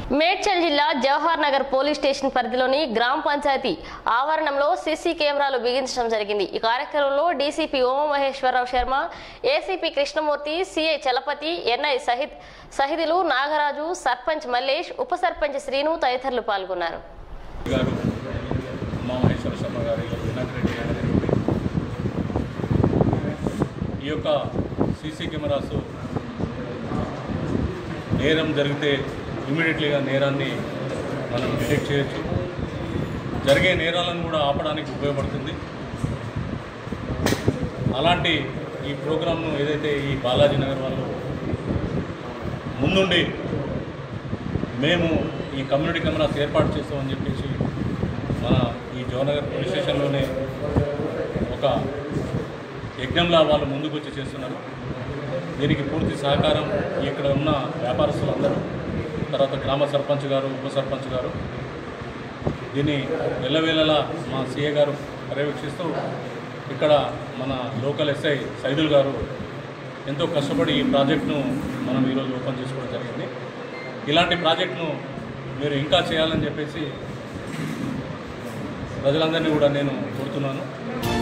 మేడ్చల్ జిల్లా Jawahar Nagar police station పరిధిలోని గ్రామ పంచాయతీ ఆవరణంలో సీసీ కెమెరాలు బిగించడం జరిగింది ఈ కార్యక్రమంలో DCP Umamaheswararao Sharma ACP Krishnamurthy CI Chalapathi ఎన్ఐ సహిత్ సహిదులు నాగరాజు సర్పంచ్ మల్లేష్ ఉప సర్పంచ్ శ్రీను తదితరులు పాల్గొన్నారు గారు ఉమా మహేశ్వర శర్మ గారు వినాయక్ రెడ్డి గారు ఈ యొక్క సీసీ కెమెరాస్ నేరం జరిగితే ఇమీడియట్లీగా నేరాన్ని మనం డిటెక్ట్ చేయొచ్చు జరిగే నేరాలను కూడా ఆపడానికి ఉపయోగపడుతుంది అలాంటి ఈ ప్రోగ్రామ్ను ఏదైతే ఈ బాలాజీ నగర్ వాళ్ళు ముందుండి మేము ఈ కమ్యూనిటీ కెమెరాస్ ఏర్పాటు చేస్తామని చెప్పేసి మన ఈ జవనగర్ పోలీస్ స్టేషన్లోనే ఒక యజ్ఞంలా వాళ్ళు ముందుకు వచ్చి చేస్తున్నారు దీనికి పూర్తి సహకారం ఇక్కడ ఉన్న వ్యాపారస్తులందరూ తర్వాత గ్రామ సర్పంచ్ గారు ఉప సర్పంచ్ గారు దీన్ని వెళ్ళవేళలా మా సీఏ గారు పర్యవేక్షిస్తూ ఇక్కడ మన లోకల్ ఎస్ఐ సైదుల్ గారు ఎంతో కష్టపడి ఈ ప్రాజెక్ట్ను మనం ఈరోజు ఓపెన్ చేసుకోవడం జరిగింది ఇలాంటి ప్రాజెక్ట్ను మీరు ఇంకా చేయాలని చెప్పేసి ప్రజలందరినీ కూడా నేను కోరుతున్నాను